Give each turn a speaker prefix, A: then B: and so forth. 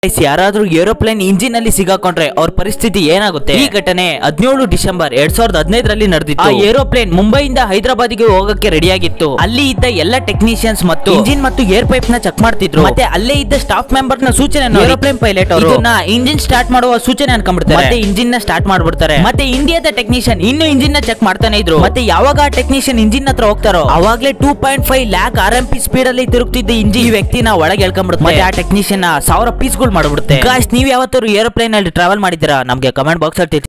A: Guys, ಯಾರಾದ್ರೂ aeroplane engine ಅಲ್ಲಿ ಸಿಗಾಕೊಂಡ್ರೆ ಅವ್ರ ಪರಿಸ್ಥಿತಿ ಏನಾಗುತ್ತೆ ಈ ಘಟನೆ ಹದಿನೇಳು ಡಿಸೆಂಬರ್ ಎರಡ್ ಸಾವಿರದ ಹದಿನೈದರಲ್ಲಿ ನಡೆದಿತ್ತು ಆ ಏರೋಪ್ಲೇನ್ ಮುಂಬೈಯಿಂದ ಹೈದರಾಬಾದ್ಗೆ ಹೋಗಕ್ಕೆ ರೆಡಿ ಆಗಿತ್ತು ಅಲ್ಲಿ ಇದ್ದ ಎಲ್ಲ ಟೆಕ್ನಿಷಿಯನ್ಸ್ ಮತ್ತು ಇಂಜಿನ್ ಮತ್ತು ಏರ್ ಪೈಪ್ ನ ಚೆಕ್ ಮಾಡ್ತಿದ್ರು ಮತ್ತೆ ಅಲ್ಲೇ ಇದ್ದ ಸ್ಟಾಫ್ ಮೆಂಬರ್ ನ ಸೂಚನೆ ಏರೋಪ್ಲೇನ್ ಪೈಲಟ್ ಅವರು ಇಂಜಿನ್ ಸ್ಟಾರ್ಟ್ ಮಾಡುವ ಸೂಚನೆ ಅನ್ಕೊಂಡ್ಬಿಡ್ತಾರೆ ಮತ್ತೆ ಇಂಜಿನ್ ನ ಸ್ಟಾರ್ಟ್ ಮಾಡ್ಬಿಡ್ತಾರೆ ಮತ್ತೆ ಇಂಡಿಯಾದ ಟೆಕ್ನಿಷಿಯನ್ ಇನ್ನು ಇಂಜಿನ್ ನ ಚೆಕ್ ಮಾಡ್ತಾನೆ ಇದ್ರು ಮತ್ತೆ ಯಾವಾಗ ಆ ಟೆಕ್ನಿಷಿಯನ್ ಇಂಜಿನ್ ಹತ್ರ ಹೋಗ್ತಾರೋ ಅವಾಗ್ಲೇ two point five lakh R P M speed ಅಲ್ಲಿ ತಿರುಗ್ತಿದ್ದ ಇಂಜಿನ್ ಈ ವ್ಯಕ್ತಿನ ಒಳಗೆ ಎಳ್ಕೊಂಡ್ಬಿಡುತ್ತೆ ಮತ್ತೆ ಆ ಟೆಕ್ನಿಷಿಯನ್ ಸಾವಿರ ಪೀಸ್ಗಳು ಮಾಡ್ಬಿಡುತ್ತೆ ಗಾಯ್ಸ್ ನೀವ್ ಯಾವತ್ತಾದ್ರು ಏರೋಪ್ಲೇನ್ ಅಲ್ಲಿ ಟ್ರಾವೆಲ್ ಮಾಡಿದ್ದೀರಾ ನಮ್ಗೆ ಕಮೆಂಟ್ ಬಾಕ್ಸ್ ಅಲ್ಲಿ ತಿಳಿಸಿ